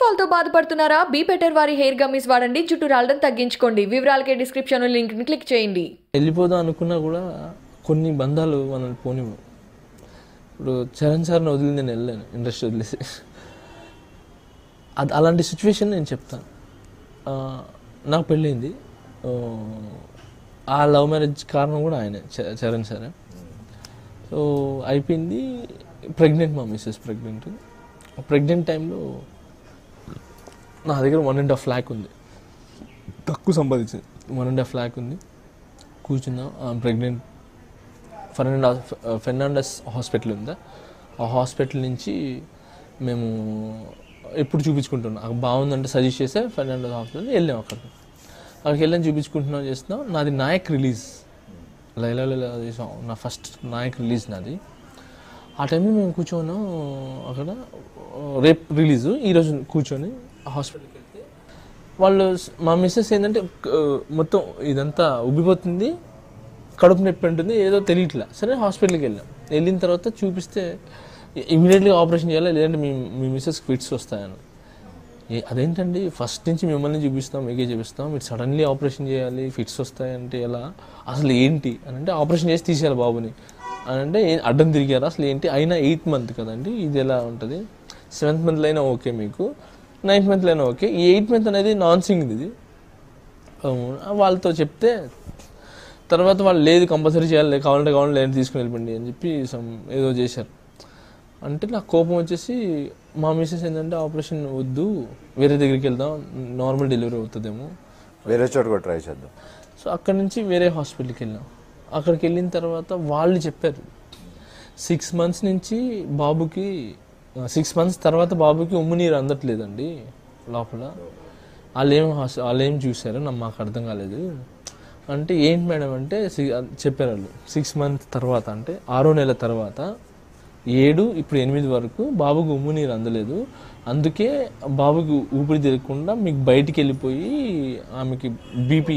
Fall తో బాధపడుతున్నారా be better వారి హెయిర్ గమ్మీస్ వాడండి జుట్టు రాలడం తగ్గించుకోండి వివరాలకే డిస్క్రిప్షన్ లింక్ ని క్లిక్ చేయండి వెళ్ళిపోదాం అనుకున్నా కూడా కొన్ని బంధాలు మనల్ని పోనివ్వు ఇప్పుడు చరణ్ సార్ని వదిలి నేను వెళ్ళాను ఇండస్ట్రీ వదిలేసి అది అలాంటి సిచ్యువేషన్ నేను చెప్తాను ఆ, నాకు పెళ్ళింది ఆ, ఆ లవ్ మ్యారేజ్ కారణం కూడా ఆయనే చ- చరణ్ సారే సో అయిపోయింది ప్రెగ్నెంట్ మా మిస్సెస్ ప్రెగ్నెంట్ ప్రెగ్నెంట్ టైంలో నా దగ్గర వన్ అండ్ హాఫ్ ల్యాక్ ఉంది తక్కువ సంపాదించింది వన్ అండ్ హాఫ్ ల్యాక్ ఉంది కూర్చున్నాం ప్రెగ్నెంట్ ఫెర్నాండస్ ఫెర్నాండస్ హాస్పిటల్ ఉందా ఆ హాస్పిటల్ నుంచి మేము ఎప్పుడు చూపించుకుంటున్నాం అక్కడ బాగుందంటే సజెస్ట్ చేస్తే ఫెర్నాండస్ హాస్పిటల్ వెళ్ళాం అక్కడికి అక్కడికి వెళ్ళాం చూపించుకుంటున్నాం చేస్తున్నాం నాది నాయక్ రిలీజ్ లైలా లైలా చేసాం నా ఫస్ట్ నాయక్ రిలీజ్ నాది ఆ టైంలో మేము కూర్చోన్నాం అక్కడ రేపు రిలీజ్ ఈరోజు కూర్చొని హాస్పిటల్కి వెళ్తే వాళ్ళు స్- మా మిస్సెస్ ఏంటంటే ఆ, మొత్తం ఇదంతా ఉబ్బిపోతుంది కడుపు నొప్పి ఉంటుంది ఏదో తెలియట్లే సరే హాస్పిటల్కి వెళ్ళాం వెళ్ళిన తర్వాత చూపిస్తే ఇమీడియట్లీ ఆపరేషన్ చేయాలి లేదంటే మీ మీ మిస్సెస్ ఫిట్స్ వస్తాయని ఏ అదేంటండి ఫస్ట్ నుంచి మిమ్మల్ని చూపిస్తాం మీకే చూపిస్తాం మీరు సడన్లీ ఆపరేషన్ చేయాలి ఫిట్స్ వస్తాయంటే ఎలా అసలు ఏంటి అని అంటే ఆపరేషన్ చేసి తీసేయాలి బాబుని అని అంటే ఏ- అడ్డం తిరిగారు అసలు ఏంటి అయినా ఎయిత్ మంత్ కదండి ఇది ఎలా ఉంటుంది సెవెంత్ మంత్లో అయినా ఓకే మీకు నైన్త్ మంత్లో అయినా ఓకే ఈ ఎయిత్ మంత్ అనేది నాన్ సింగ్ ఇది అవును. వాళ్ళతో చెప్తే తర్వాత వాళ్ళు లేదు కంపల్సరీ చేయాలి కావాలంటే కావాలంటే లేదు తీసుకుని వెళ్ళిపోండి అని చెప్పి some ఏదో చేశారు అంటే నాకు కోపం వచ్చేసి మా మిస్సెస్ ఏంటంటే ఆపరేషన్ వద్దు వేరే దగ్గరికి వెళ్దాం నార్మల్ డెలివరీ అవుతుందేమో వేరే చోట కూడా ట్రై చేద్దాం సో అక్కడ నుంచి వేరే హాస్పిటల్కి వెళ్ళాం అక్కడికి వెళ్ళిన తర్వాత వాళ్ళు చెప్పారు సిక్స్ మంత్స్ నుంచి బాబుకి సిక్స్ మంత్స్ తర్వాత బాబుకి ఉమ్ము నీరు అందట్లేదండి లోపల వాళ్ళు ఏం హాస్ వాళ్ళు ఏం చూశారు నాకు మాకు అర్థం కాలేదు అంటే ఏంటి మేడం అంటే సి- చెప్పారు వాళ్ళు సిక్స్ మంత్ తర్వాత అంటే ఆరో నెల తర్వాత ఏడు ఇప్పుడు ఎనిమిది వరకు బాబుకు ఉమ్ము నీరు అందలేదు అందుకే బాబుకి ఊపిరి తిరగకుండా మీకు బయటికి వెళ్ళిపోయి ఆమెకి బీపీ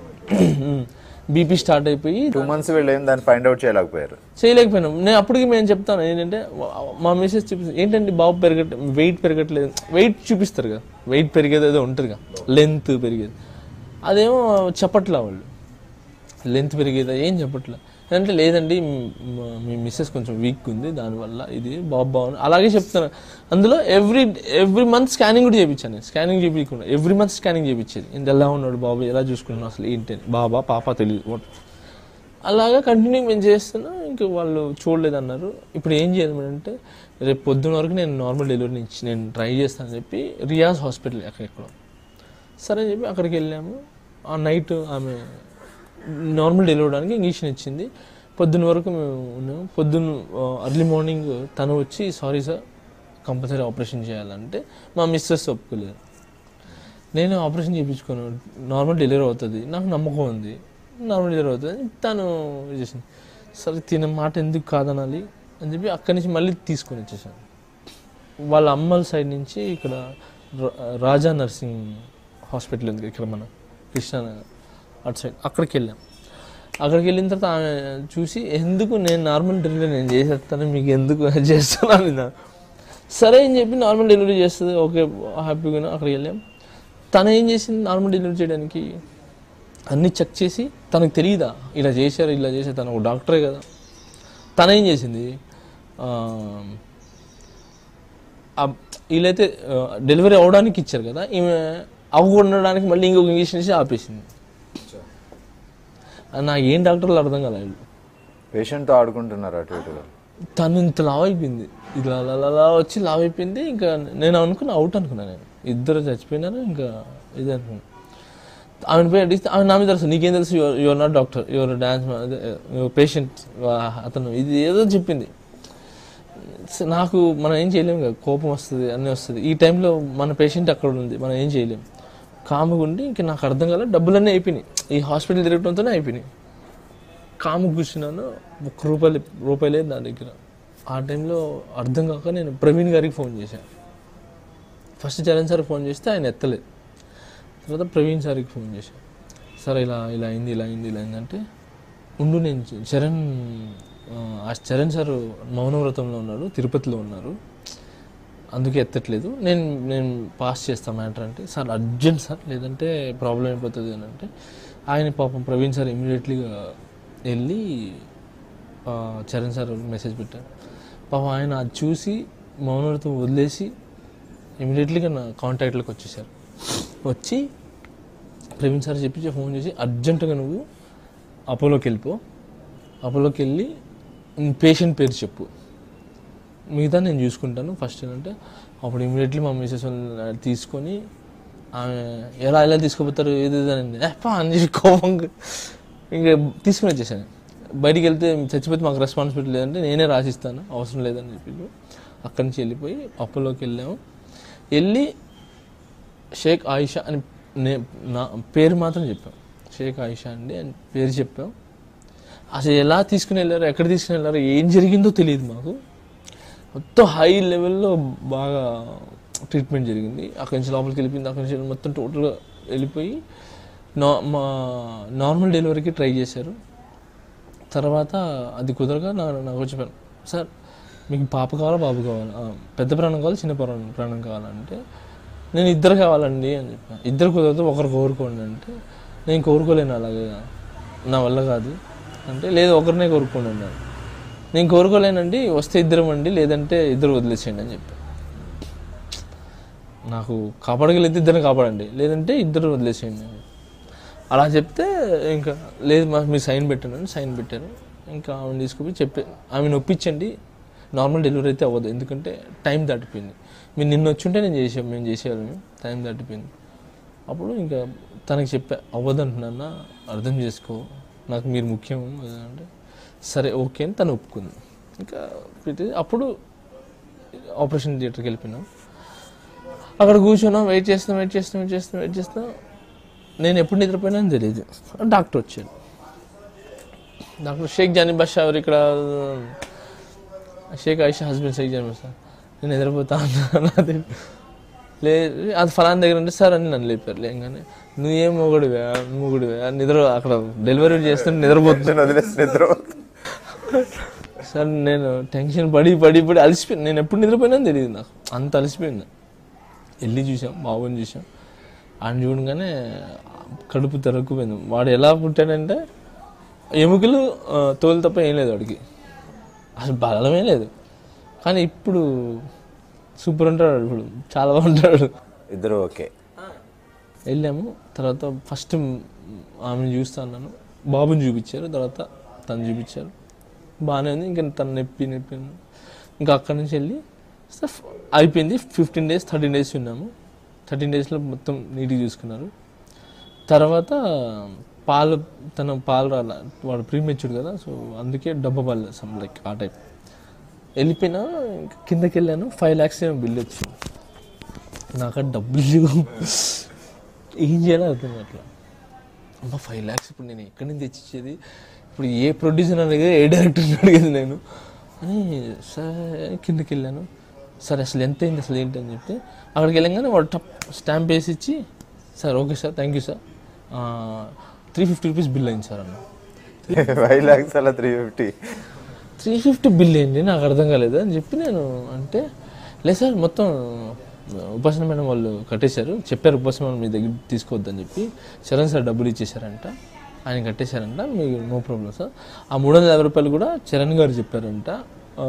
బీపీ స్టార్ట్ అయిపోయి టూ మంత్స్ వీళ్ళు ఏం దాన్ని ఫైండ్ అవుట్ చేయలేకపోయారు చేయలేకపోయినాం నేను అప్పటికి మేము చెప్తాను ఏంటంటే మా మెసేజ్ చూపిస్తాను ఏంటంటే బాబు పెరగట్ వెయిట్ పెరగట్లేదు వెయిట్ చూపిస్తారు కదా వెయిట్ పెరిగేది ఏదో ఉంటుంది కదా లెంత్ పెరిగేది అదేమో చెప్పట్లా వాళ్ళు లెంత్ పెరిగేదా ఏం చెప్పట్లా అంటే లేదండి మ్- మీ మిస్సెస్ కొంచెం వీక్ ఉంది దానివల్ల ఇది బాబు బాగుంది అలాగే చెప్తాను అందులో ఎవ్రీ ఎవ్రీ మంత్ స్కానింగ్ కూడా చేయించాను నేను స్కానింగ్ చేయించకుండా ఎవ్రీ మంత్ స్కానింగ్ చేయించేది ఇంత ఎలా ఉన్నాడు బాబు ఎలా చూసుకుంటున్నావు అసలు ఏంటి అని బాబా పాప తెలియదు what. అలాగా కంటిన్యూ మేము చేస్తున్నా ఇంక వాళ్ళు చూడలేదు అన్నారు ఇప్పుడు ఏం చేయాలి మేడం అంటే రేపు పొద్దున్న వరకు నేను నార్మల్ డెలివరీ నుంచి నేను ట్రై చేస్తానని చెప్పి రియాజ్ హాస్పిటల్ అక్కడెక్కడ సరే అని చెప్పి అక్కడికి వెళ్ళాము ఆ నైట్ ఆమె నార్మల్ డెలివరీ అవడానికి ఇంజక్షన్ ఇచ్చింది పొద్దున్న వరకు మేము ఉన్నాము పొద్దున్న అర్లీ మార్నింగ్ తను వచ్చి సారీ సార్ కంపల్సరీ ఆపరేషన్ చేయాలంటే మా మిస్సెస్ ఒప్పుకోలేదు నేను ఆపరేషన్ చేయించుకోను నార్మల్ డెలివరీ అవుతుంది నాకు నమ్మకం ఉంది నార్మల్ డెలివరీ అవుతుంది అని తను ఇది చేసింది సరే తిన మాట ఎందుకు కాదనాలి అని చెప్పి అక్కడి నుంచి మళ్ళీ తీసుకొని వచ్చేసాను వాళ్ళ అమ్మల సైడ్ నుంచి ఇక్కడ రా- రాజా నర్సింగ్ హాస్పిటల్ ఉంది ఇక్కడ మన కృష్ణానగర్ అటు సైడ్ అక్కడికి వెళ్ళాం అక్కడికి వెళ్ళిన తర్వాత ఆమె చూసి ఎందుకు నేను నార్మల్ డెలివరీ నేను చేసేస్తాను మీకు ఎందుకు చేస్తున్నాను నా సరే అని చెప్పి నార్మల్ డెలివరీ చేస్తుంది ఓకే హ్యాపీగా అక్కడికి వెళ్ళాం తను ఏం చేసింది నార్మల్ డెలివరీ చేయడానికి అన్నీ చెక్ చేసి తనకు తెలియదా ఇలా చేశారు ఇలా చేశారు తను ఒక డాక్టరే కదా తను ఏం చేసింది ఆ, ఆ వీళ్ళైతే ఆ, డెలివరీ అవడానికి ఇచ్చారు కదా ఈమె అవ్వకుండడానికి మళ్ళీ ఇంకొక ఇంజక్షన్ ఇచ్చి ఆపేసింది అది నాకు ఏం డాక్టర్లు అర్థం కాలేదు వీళ్ళు. పేషెంట్తో ఆడుకుంటున్నారు అటు ఇటుగా తను ఇంత లావ్ అయిపోయింది ఇలా అలా అలా అలా వచ్చి లావ్ అయిపోయింది ఇంకా నేను అనుకున్నా అవుట్ అనుకున్నా నేను ఇద్దరు చచ్చిపోయినారు ఇంకా ఇది అనుకున్నా ఆమెను పోయి అడిగితే ఆమె నా మీద తెలుసు నీకేం తెలుసు you're not doctor you're dance patient అతను ఇది ఏదో చెప్పింది స- నాకు మనం ఏం చేయలేము కదా కోపం వస్తుంది అన్నీ వస్తుంది ఈ టైంలో మన పేషెంట్ అక్కడ ఉంది మనం ఏం చేయలేము కాముగా ఉండి ఇంక నాకు అర్థం కాలేదు డబ్బులన్నీ అయిపోయినాయి ఈ హాస్పిటల్ తిరగడంతోనే అయిపోయినాయి కాము కూర్చున్నాను ఒక్క రూపాయలు రూపాయి లేదు నా దగ్గర ఆ టైంలో అర్థం కాక నేను ప్రవీణ్ గారికి ఫోన్ చేశాను ఫస్ట్ చరణ్ సార్ ఫోన్ చేస్తే ఆయన ఎత్తలేదు తర్వాత ప్రవీణ్ సార్కి ఫోన్ చేశాను సార్ ఇలా ఇలా అయింది ఇలా అయింది ఇలా అయింది అంటే ఉండు నేను చ- చరణ్ ఆ, ఆ చరణ్ సార్ మౌనవ్రతంలో ఉన్నాడు తిరుపతిలో ఉన్నారు అందుకే ఎత్తట్లేదు నేను నేను పాస్ చేస్తాను మ్యాటర్ అంటే సార్ అర్జెంట్ సార్ లేదంటే ప్రాబ్లం అయిపోతుంది అని అంటే ఆయన పాపం ప్రవీణ్ సార్ ఇమీడియట్లీగా వెళ్ళి ఆ, చరణ్ సార్ మెసేజ్ పెట్టారు పాపం ఆయన అది చూసి మౌనతో వదిలేసి ఇమీడియట్లీగా నా కాంటాక్ట్లోకి వచ్చేసారు వచ్చి ప్రవీణ్ సార్ చెప్పి ఫోన్ చేసి అర్జెంటుగా నువ్వు అపోలోకి వెళ్ళిపో అపోలోకి వెళ్ళి పేషెంట్ పేరు చెప్పు మిగతా నేను చూసుకుంటాను ఫస్ట్ ఏంటంటే అప్పుడు ఇమీడియట్లీ మా మిసెస్ వాళ్ళని తీసుకొని ఆమె ఎలా ఎలా తీసుకుపోతారు ఏది ఇది అని "ఏప్పా" అని చెప్పి కోపంగా ఇంకా తీసుకుని వచ్చేసాను బయటికి వెళ్తే చచ్చిపోతే మాకు రెస్పాన్సిబిలిటీ లేదంటే నేనే రాసిస్తాను అవసరం లేదని చెప్పి అక్కడి నుంచి వెళ్ళిపోయి అప్పులోకి వెళ్ళాము వెళ్ళి షేక్ ఆయిషా అని నే నా పేరు మాత్రం చెప్పాం షేక్ ఆయిషా అండి అని పేరు చెప్పాం అసలు ఎలా తీసుకుని వెళ్ళారు ఎక్కడ తీసుకుని వెళ్ళారు ఏం జరిగిందో తెలియదు మాకు మొత్తం హై లెవెల్లో బాగా ట్రీట్మెంట్ జరిగింది అక్కడి నుంచి లోపలికి వెళ్ళిపోయింది అక్కడి నుంచి మొత్తం టోటల్గా వెళ్ళిపోయి నా మా నార్మల్ డెలివరీకి ట్రై చేశారు తర్వాత అది కుదరగా నా నాకు చెప్పాను సార్ మీకు పాప కావాలా బాబు కావాలా "ఆ, పెద్ద ప్రాణం కావాలి చిన్న ప్రాణం ప్రాణం కావాలంటే నేను ఇద్దరు కావాలండి అని చెప్పాను ఇద్దరు కుదరదు ఒకరు కోరుకోండి అంటే నేను కోరుకోలేను అలాగే నా వల్ల కాదు అంటే లేదు ఒకరినే కోరుకోండి అన్నాడు నేను కోరుకోలేనండి వస్తే ఇద్దరం అండి లేదంటే ఇద్దరు వదిలేసేయండి అని చెప్పాను నాకు కాపాడగలిగితే ఇద్దరిని కాపాడండి లేదంటే ఇద్దరు వదిలేసేయండి అని అలా చెప్తే ఇంకా లేదు మా మీరు సైన్ పెట్టండి అని సైన్ పెట్టారు ఇంకా ఆమెను తీసుకుపోయి చెప్పే ఆమెను ఒప్పించండి నార్మల్ డెలివరీ అయితే అవ్వదు ఎందుకంటే టైం దాటిపోయింది మీరు నిన్న వచ్చుంటే నేను చేసాం మేము చేసేవాళ్ళం టైం దాటిపోయింది అప్పుడు ఇంకా తనకి చెప్పా అవ్వదంటున్నా అర్థం చేసుకో నాకు మీరు ముఖ్యం అంటే సరే ఓకే అని తను ఒప్పుకుంది ఇంకా పెట్టి అప్పుడు ఆపరేషన్ థియేటర్కి వెళ్ళిపోయినాం అక్కడ కూర్చున్నాం వెయిట్ చేస్తాం వెయిట్ చేస్తాం వెయిట్ చేస్తాం వెయిట్ చేస్తాం నేను ఎప్పుడు నిద్రపోయినా తెలియదు డాక్టర్ వచ్చాడు డాక్టర్ షేక్ జానీ బాషా ఎవరు ఇక్కడ షేక్ ఆయిషా హస్బెండ్ షేక్ జానీ బాషా నేను నిద్రపోతా అన్నా నాది లేదు అది ఫలానా దగ్గర ఉంటే సార్ అని నన్ను లేపారు లేగానే నువ్వేం మొగుడివా మొగుడివా నిద్ర అక్కడ డెలివరీ చేస్తుంటే నిద్రపోతున్నా వదిలేసి నిద్ర సార్ నేను టెన్షన్ పడి పడి పడి అలసిపోయాను నేను ఎప్పుడు నిద్రపోయినా తెలియదు నాకు అంత అలసిపోయింది వెళ్ళి చూసాం బాబుని చూసాం ఆయన చూడగానే కడుపు తెరక్కుపోయింది వాడు ఎలా పుట్టాడంటే ఎముకలు ఆ, తోలు తప్ప ఏం లేదు వాడికి అసలు బలమే లేదు కానీ ఇప్పుడు సూపర్ ఉంటాడు వాడు ఇప్పుడు చాలా బాగుంటాడు ఇద్దరు ఓకే వెళ్ళాము తర్వాత ఫస్ట్ ఆమెను చూస్తా అన్నాను బాబుని చూపించారు తర్వాత తను చూపించారు బాగానే ఉంది ఇంకా తను నొప్పి నొప్పి ఉంది. ఇంకా అక్కడి నుంచి వెళ్ళి సో ఫ్- అయిపోయింది ఫిఫ్టీన్ డేస్ థర్టీన్ డేస్ ఉన్నాము థర్టీన్ డేస్లో మొత్తం నీట్గా చూసుకున్నారు తర్వాత పాలు తన పాలు రాల వాడు ప్రీమెచ్యూర్డ్ కదా సో అందుకే డబ్బా పాలు సమ్ లైక్ ఆ టైప్ వెళ్ళిపోయినా ఇంకా కిందకి వెళ్ళాను ఫైవ్ ల్యాక్స్ ఏమో బిల్ వచ్చింది నాకు ఆ డబ్బులు లేవు. ఏం చేయాలో అర్థం అట్లా అమ్మ ఫైవ్ ల్యాక్స్ ఇప్పుడు నేను ఎక్కడి నుంచి తెచ్చిచ్చేది ఇప్పుడు ఏ ప్రొడ్యూసర్ అడిగేది ఏ డైరెక్టర్ అడిగేది నేను అని సరే కిందకి వెళ్ళాను సరే అసలు ఎంత అయింది అసలు ఏంటి అని చెప్తే అక్కడికి వెళ్ళగానే వాడు టప్ స్టాంప్ వేసి ఇచ్చి sir okay sir thank you sir three fifty rupees bill అయింది సార్ అన్న ఫైవ్ ల్యాక్స్ అలా three fifty three fifty bill ఏంటి నాకు అర్థం కాలేదు అని చెప్పి నేను అంటే లేదు సార్ మొత్తం ఉపాసన మేడం వాళ్ళు కట్టేశారు చెప్పారు ఉపాసన మేడం మీ దగ్గర తీసుకోవద్దని చెప్పి చరణ్ సార్ డబ్బులు ఇచ్చేసారంట ఆయన కట్టేశారంట మీకు నో ప్రాబ్లం సార్ ఆ మూడు వందల యాభై రూపాయలు కూడా చరణ్ గారు చెప్పారంట ఆ,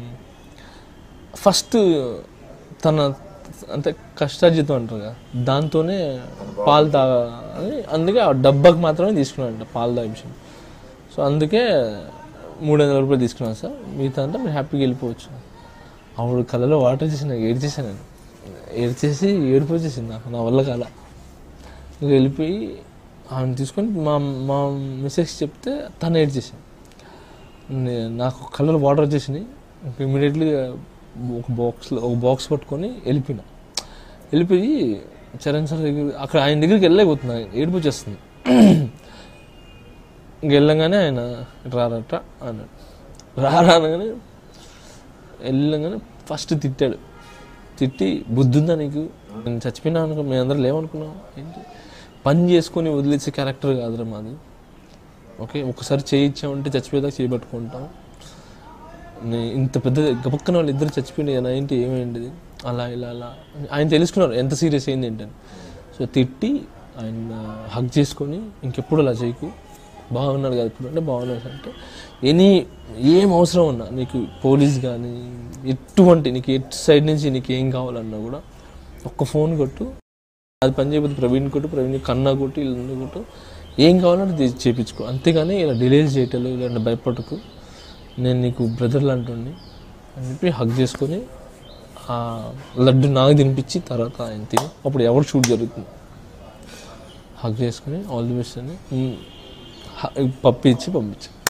ఫస్ట్ తన అంటే కష్టార్జితం అంటారు కదా దాంతోనే పాలు తాగాలని అందుకే ఆ డబ్బాకి మాత్రమే తీసుకున్నాడంట పాలు తాగే విషయం సో అందుకే మూడు వందల రూపాయలు తీసుకున్నాను సార్ మిగతా అంతా మీరు హ్యాపీగా వెళ్ళిపోవచ్చు ఆవిడ కళ్ళలో వాటర్ చేసి నాకు ఏడ్చేసాను నేను ఏడ్చేసి ఏడుపు వచ్చేసింది నాకు నా వల్ల కాల ఇంకా వెళ్ళిపోయి ఆమెను తీసుకొని మా మా మిస్సెస్ చెప్తే తను ఏడ్చేసాను నే- నాకు కళ్ళలో వాటర్ వచ్చేసినాయి ఇమీడియట్లీ ఒక బాక్స్లో ఒక బాక్స్ పట్టుకొని వెళ్ళిపోయినా వెళ్ళిపోయి చరణ్ సార్ దగ్గర అక్కడ ఆయన దగ్గరికి వెళ్ళలేకపోతున్నా ఏడుపు వచ్చేస్తుంది ఇంక వెళ్ళంగానే ఆయన "ఇటు రారట అన్నాడు రారా అనగానే వెళ్ళంగానే ఫస్ట్ తిట్టాడు తిట్టి బుద్ధుందా నీకు నేను చచ్చిపోయినా అనుకో మేము అందరం లేవనుకున్నాం ఏంటి పని చేసుకొని వదిలేసే క్యారెక్టర్ కాదురా మాది ఓకే ఒకసారి చేయించామంటే చచ్చిపోయేదాకా చేయబట్టుకుంటాం నే- ఇంత పెద్ద గబక్కన వాళ్ళు ఇద్దరు చచ్చిపోయినాయి కదా ఏంటి ఏమైంది అలా ఇలా అలా ఆయన తెలుసుకున్నారు ఎంత సీరియస్ అయింది ఏంటని సో తిట్టి ఆయన హక్ చేసుకొని ఇంకెప్పుడు అలా చేయకు బాగున్నాడు కదా ఇప్పుడు అంటే బాగున్నాడు సార్ అంటే ఎనీ ఏం అవసరం ఉన్నా నీకు పోలీస్ కానీ ఎటువంటి నీకు ఎటు సైడ్ నుంచి నీకు ఏం కావాలన్నా కూడా ఒక్క ఫోన్ కొట్టు అది పని చేయకపోతే ప్రవీణ్ కొట్టు ప్రవీణ్ కన్నా కొట్టు వీళ్ళని కొట్టు ఏం కావాలంటే అది చేయించుకో అంతేగాని ఇలా డిలేస్ చేయటం ఇలాంటి భయపడకు నేను నీకు బ్రదర్ లాంటి అని చెప్పి హక్ చేసుకొని ఆ లడ్డు నాకు తినిపించి తర్వాత ఆయన తిని అప్పుడు ఎవరు షూట్ జరుగుతుంది హక్ చేసుకొని ఆల్ ది బెస్ట్ అని ఉమ్, హ- పప్పు ఇచ్చి పంపించి